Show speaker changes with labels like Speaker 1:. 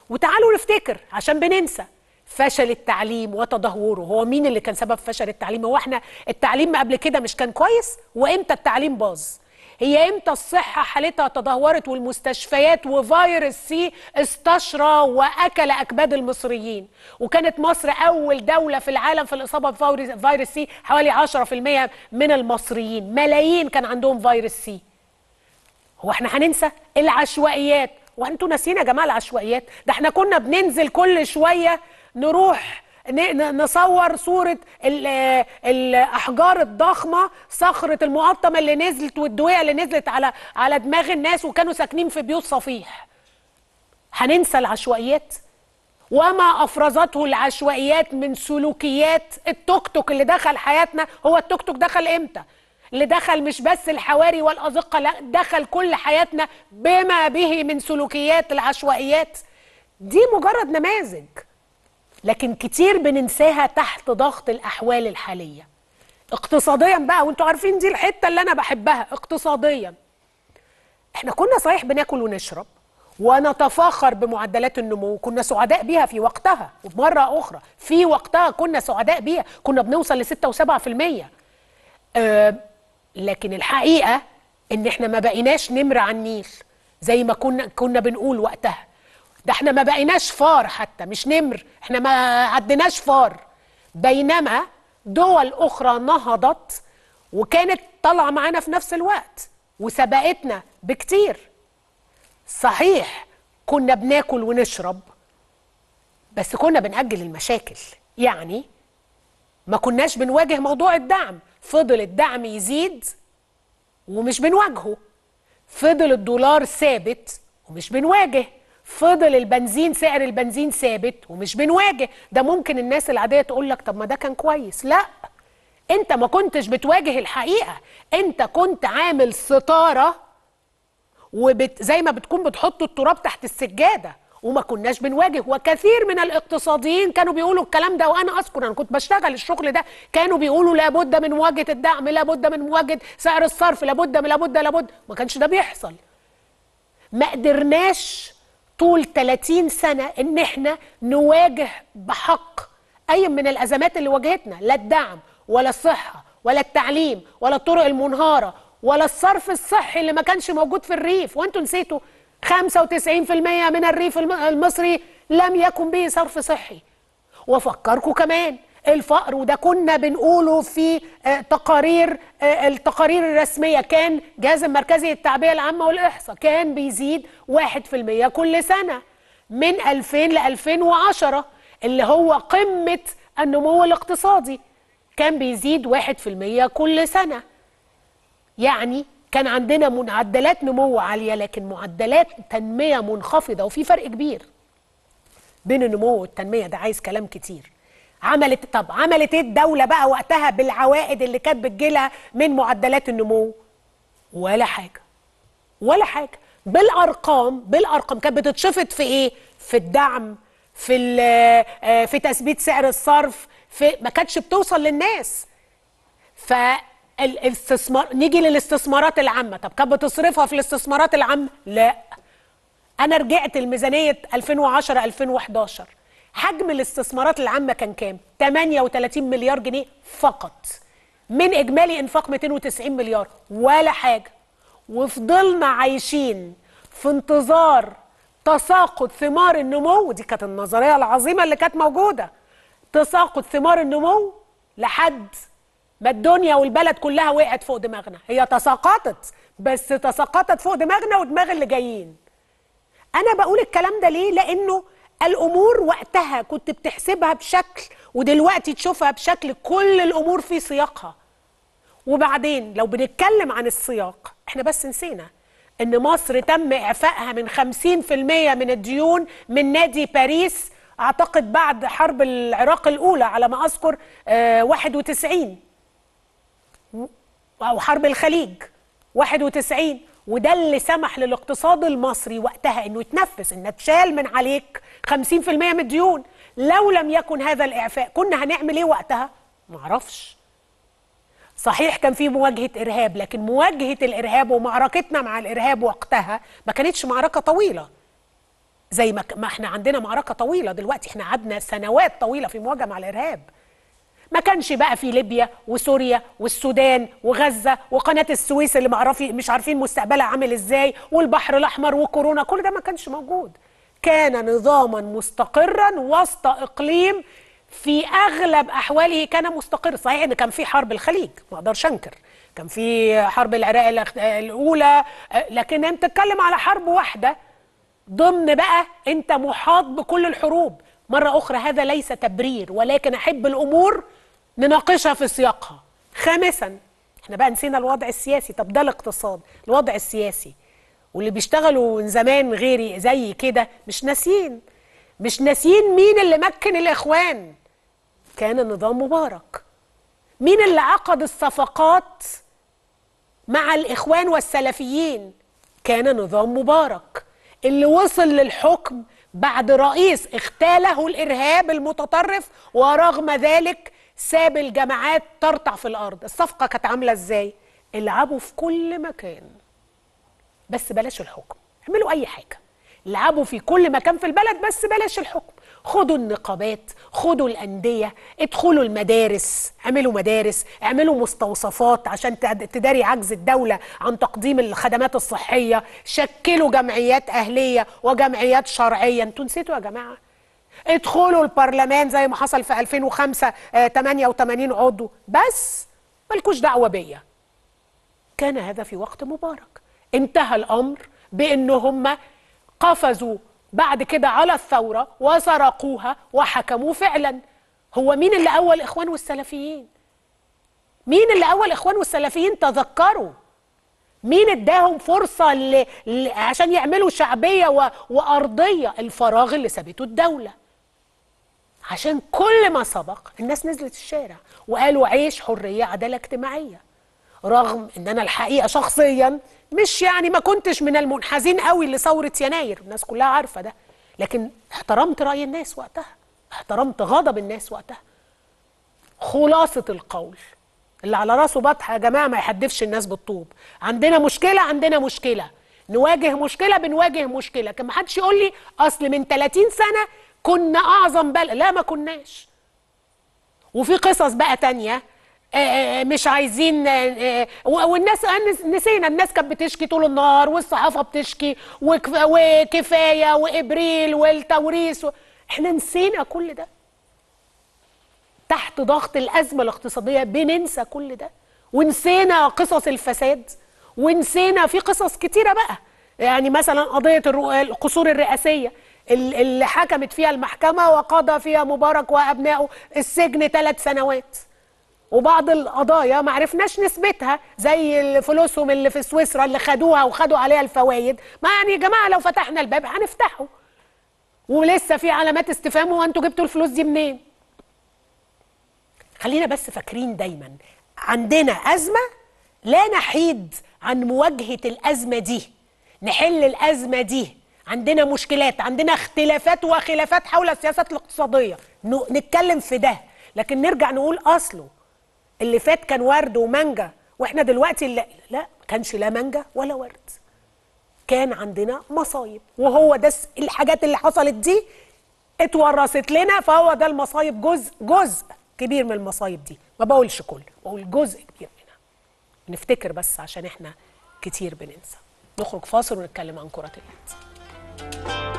Speaker 1: وتعالوا نفتكر عشان بننسى فشل التعليم وتدهوره هو مين اللي كان سبب فشل التعليم هو احنا التعليم قبل كده مش كان كويس وامتى التعليم باظ هي امتى الصحة حالتها تدهورت والمستشفيات وفيروس سي استشرى واكل اكباد المصريين وكانت مصر اول دولة في العالم في الاصابة بفيروس سي حوالي 10% من المصريين ملايين كان عندهم فيروس سي هو احنا هننسى العشوائيات وانتوا ناسيين يا جماعه العشوائيات ده احنا كنا بننزل كل شويه نروح نصور صورة الأحجار الضخمة صخرة المقطمة اللي نزلت والدوية اللي نزلت على على دماغ الناس وكانوا ساكنين في بيوت صفيح هننسى العشوائيات وما أفرزته العشوائيات من سلوكيات التوك توك اللي دخل حياتنا هو التوك توك دخل إمتى اللي دخل مش بس الحواري والأزقة لا دخل كل حياتنا بما به من سلوكيات العشوائيات دي مجرد نماذج لكن كتير بننساها تحت ضغط الأحوال الحالية اقتصاديا بقى وانتوا عارفين دي الحتة اللي أنا بحبها اقتصاديا احنا كنا صحيح بناكل ونشرب ونتفاخر بمعدلات النمو كنا سعداء بيها في وقتها ومرة أخرى في وقتها كنا سعداء بيها كنا بنوصل لستة وسبعة في المية أه لكن الحقيقة ان احنا ما بقيناش نمر على النيل زي ما كنا كنا بنقول وقتها ده احنا ما بقيناش فار حتى مش نمر احنا ما عدناش فار بينما دول اخرى نهضت وكانت طالعه معانا في نفس الوقت وسبقتنا بكتير صحيح كنا بناكل ونشرب بس كنا بنأجل المشاكل يعني ما كناش بنواجه موضوع الدعم فضل الدعم يزيد ومش بنواجهه فضل الدولار ثابت ومش بنواجه فضل البنزين سعر البنزين ثابت ومش بنواجه ده ممكن الناس العاديه تقول لك طب ما ده كان كويس لا انت ما كنتش بتواجه الحقيقه انت كنت عامل ستاره وبت زي ما بتكون بتحط التراب تحت السجاده وما كناش بنواجه وكثير من الاقتصاديين كانوا بيقولوا الكلام ده وانا اذكر انا كنت بشتغل الشغل ده كانوا بيقولوا لابد من مواجهه الدعم لابد من مواجهه سعر الصرف لابد من لابد لابد ما كانش ده بيحصل ما قدرناش طول 30 سنه ان احنا نواجه بحق اي من الازمات اللي واجهتنا لا الدعم ولا الصحه ولا التعليم ولا الطرق المنهاره ولا الصرف الصحي اللي ما كانش موجود في الريف وانتوا نسيتوا 95% من الريف المصري لم يكن به صرف صحي وفكركم كمان الفقر وده كنا بنقوله في تقارير التقارير الرسمية كان جهاز المركزي للتعبئة العامة والإحصاء كان بيزيد 1% كل سنة من 2000 ل 2010 اللي هو قمة النمو الاقتصادي كان بيزيد 1% كل سنة يعني كان عندنا معدلات نمو عاليه لكن معدلات تنميه منخفضه وفي فرق كبير بين النمو والتنميه ده عايز كلام كتير عملت طب عملت ايه الدوله بقى وقتها بالعوائد اللي كانت بتجيلها من معدلات النمو ولا حاجه ولا حاجه بالارقام بالارقام كانت بتتشفط في ايه في الدعم في في تثبيت سعر الصرف في ما كانتش بتوصل للناس ف الاستثمار نيجي للاستثمارات العامه طب كانت بتصرفها في الاستثمارات العامه لا انا رجعت الميزانيه 2010 2011 حجم الاستثمارات العامه كان كام 38 مليار جنيه فقط من اجمالي انفاق 290 مليار ولا حاجه وفضلنا عايشين في انتظار تساقط ثمار النمو دي كانت النظريه العظيمه اللي كانت موجوده تساقط ثمار النمو لحد ما الدنيا والبلد كلها وقعت فوق دماغنا هي تساقطت بس تساقطت فوق دماغنا ودماغ اللي جايين انا بقول الكلام ده ليه لانه الامور وقتها كنت بتحسبها بشكل ودلوقتي تشوفها بشكل كل الامور في سياقها وبعدين لو بنتكلم عن السياق احنا بس نسينا ان مصر تم اعفائها من 50% من الديون من نادي باريس اعتقد بعد حرب العراق الاولى على ما اذكر آه 91 او حرب الخليج 91 وده اللي سمح للاقتصاد المصري وقتها انه يتنفس ان اتشال من عليك 50% من الديون لو لم يكن هذا الاعفاء كنا هنعمل ايه وقتها معرفش صحيح كان في مواجهه ارهاب لكن مواجهه الارهاب ومعركتنا مع الارهاب وقتها ما كانتش معركه طويله زي ما, ما احنا عندنا معركه طويله دلوقتي احنا قعدنا سنوات طويله في مواجهه مع الارهاب ما كانش بقى في ليبيا وسوريا والسودان وغزه وقناه السويس اللي معرفي مش عارفين مستقبلها عامل ازاي والبحر الاحمر وكورونا كل ده ما كانش موجود كان نظاما مستقرا وسط اقليم في اغلب احواله كان مستقر صحيح ان كان في حرب الخليج ما اقدرش انكر كان في حرب العراق الاولى لكن انت تتكلم على حرب واحده ضمن بقى انت محاط بكل الحروب مره اخرى هذا ليس تبرير ولكن احب الامور نناقشها في سياقها خامسا احنا بقى نسينا الوضع السياسي طب ده الاقتصاد الوضع السياسي واللي بيشتغلوا من زمان غيري زي كده مش ناسيين مش ناسيين مين اللي مكن الاخوان كان نظام مبارك مين اللي عقد الصفقات مع الاخوان والسلفيين كان نظام مبارك اللي وصل للحكم بعد رئيس اغتاله الارهاب المتطرف ورغم ذلك ساب الجماعات ترتع في الارض الصفقه كانت عامله ازاي العبوا في كل مكان بس بلاش الحكم اعملوا اي حاجه العبوا في كل مكان في البلد بس بلاش الحكم خدوا النقابات خدوا الأندية ادخلوا المدارس اعملوا مدارس اعملوا مستوصفات عشان تداري عجز الدولة عن تقديم الخدمات الصحية شكلوا جمعيات أهلية وجمعيات شرعية انتوا نسيتوا يا جماعة ادخلوا البرلمان زي ما حصل في 2005 آه 88 عضو بس مالكوش دعوة بيا كان هذا في وقت مبارك انتهى الأمر بأن هم قفزوا بعد كده على الثورة وسرقوها وحكموا فعلا هو مين اللي أول إخوان والسلفيين مين اللي أول إخوان والسلفيين تذكروا مين اداهم فرصة ل... ل... عشان يعملوا شعبية و... وأرضية الفراغ اللي سابته الدولة عشان كل ما سبق الناس نزلت الشارع وقالوا عيش حرية عدالة اجتماعية رغم ان انا الحقيقة شخصيا مش يعني ما كنتش من المنحازين قوي لثورة يناير الناس كلها عارفة ده لكن احترمت رأي الناس وقتها احترمت غضب الناس وقتها خلاصة القول اللي على راسه بطحة يا جماعة ما يحدفش الناس بالطوب عندنا مشكلة عندنا مشكلة نواجه مشكلة بنواجه مشكلة لكن ما حدش يقول لي أصل من 30 سنة كنا أعظم بلد لا ما كناش وفي قصص بقى تانية مش عايزين والناس نسينا الناس كانت بتشكي طول النهار والصحافه بتشكي وكفايه وابريل والتوريث احنا نسينا كل ده تحت ضغط الازمه الاقتصاديه بننسى كل ده ونسينا قصص الفساد ونسينا في قصص كتيره بقى يعني مثلا قضيه القصور الرئاسيه اللي حكمت فيها المحكمه وقضى فيها مبارك وابنائه السجن ثلاث سنوات وبعض القضايا ما عرفناش نثبتها زي فلوسهم اللي في سويسرا اللي خدوها وخدوا عليها الفوائد ما يعني يا جماعه لو فتحنا الباب هنفتحه ولسه في علامات استفهام هو انتوا جبتوا الفلوس دي منين خلينا بس فاكرين دايما عندنا ازمه لا نحيد عن مواجهه الازمه دي نحل الازمه دي عندنا مشكلات عندنا اختلافات وخلافات حول السياسات الاقتصاديه نتكلم في ده لكن نرجع نقول اصله اللي فات كان ورد ومانجا واحنا دلوقتي لا لا كانش لا مانجا ولا ورد كان عندنا مصايب وهو ده الحاجات اللي حصلت دي اتورثت لنا فهو ده المصايب جزء جزء كبير من المصايب دي ما بقولش كل بقول جزء كبير منها نفتكر بس عشان احنا كتير بننسى نخرج فاصل ونتكلم عن كرة اليد